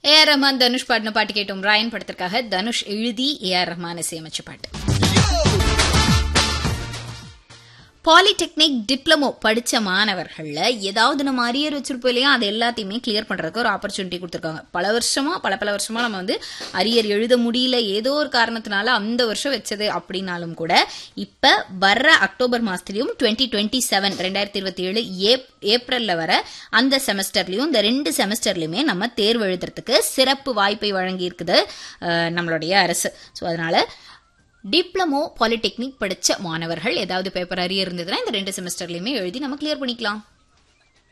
A R Rahman Dhanush பாடின பாட்டு கேட்டோம் ராயன் படத்திற்காக தனுஷ் எழுதி ஏ ஆர் ரஹ்மான் இசையமைச்ச பாட்டு பாலிடெக்னிக் டிப்ளமோ படிச்ச மாணவர்கள்ல ஏதாவது நம்ம அரியர் வச்சிருப்போம் இல்லையா அது எல்லாத்தையுமே கிளியர் பண்றதுக்கு ஒரு ஆப்பர்ச்சுனிட்டி கொடுத்துருக்காங்க பல வருஷமா பல பல வருஷமா நம்ம வந்து அரியர் எழுத முடியல ஏதோ ஒரு காரணத்தினால அந்த வருஷம் வச்சது அப்படின்னாலும் கூட இப்ப வர்ற அக்டோபர் மாசத்துலயும் டுவெண்ட்டி டுவெண்ட்டி செவன் ரெண்டாயிரத்தி இருபத்தி ஏழு ஏப்ரல்ல வர அந்த செமஸ்டர்லயும் இந்த ரெண்டு செமஸ்டர்லயுமே நம்ம தேர்வு எழுதுறதுக்கு சிறப்பு வாய்ப்பை வழங்கி இருக்குது அஹ், நம்மளுடைய அரசு ஸோ அதனால டிப்ளமோ பாலிடெக்னிக் படிச்ச மாணவர்கள் ஏதாவது பேப்பர் அரிய இருந்ததுன்னா இந்த ரெண்டு செமஸ்டர்லயுமே எழுதி நம்ம கிளியர் பண்ணிக்கலாம்